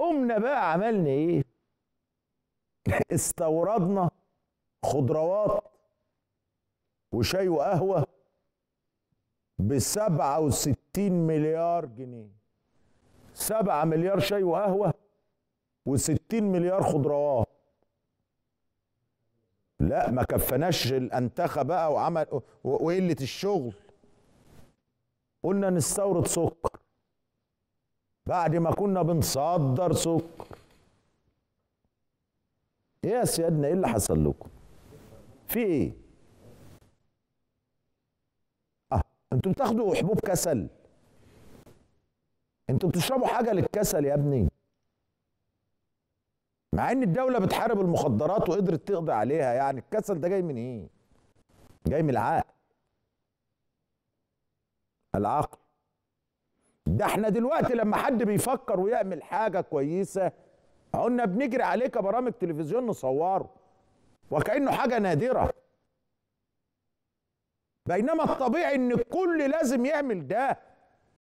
قمنا بقى عملنا ايه استوردنا خضروات وشاي وقهوة بسبعة وستين مليار جنيه سبعة مليار شاي وقهوة وستين مليار خضروات لا ما كفناش الانتخه بقى وعمل و- وقله الشغل قلنا نستورد سكر بعد ما كنا بنصدر سكر ايه يا سيادنا ايه اللي حصل لكم في ايه اه انتوا بتاخدوا حبوب كسل انتوا بتشربوا حاجه للكسل يا ابني مع ان الدوله بتحارب المخدرات وقدرت تقضي عليها يعني الكسل ده جاي من ايه جاي من العقل العقل ده احنا دلوقتي لما حد بيفكر ويعمل حاجه كويسه قلنا بنجري عليه كبرامج تلفزيون نصوره وكانه حاجه نادره بينما الطبيعي ان الكل لازم يعمل ده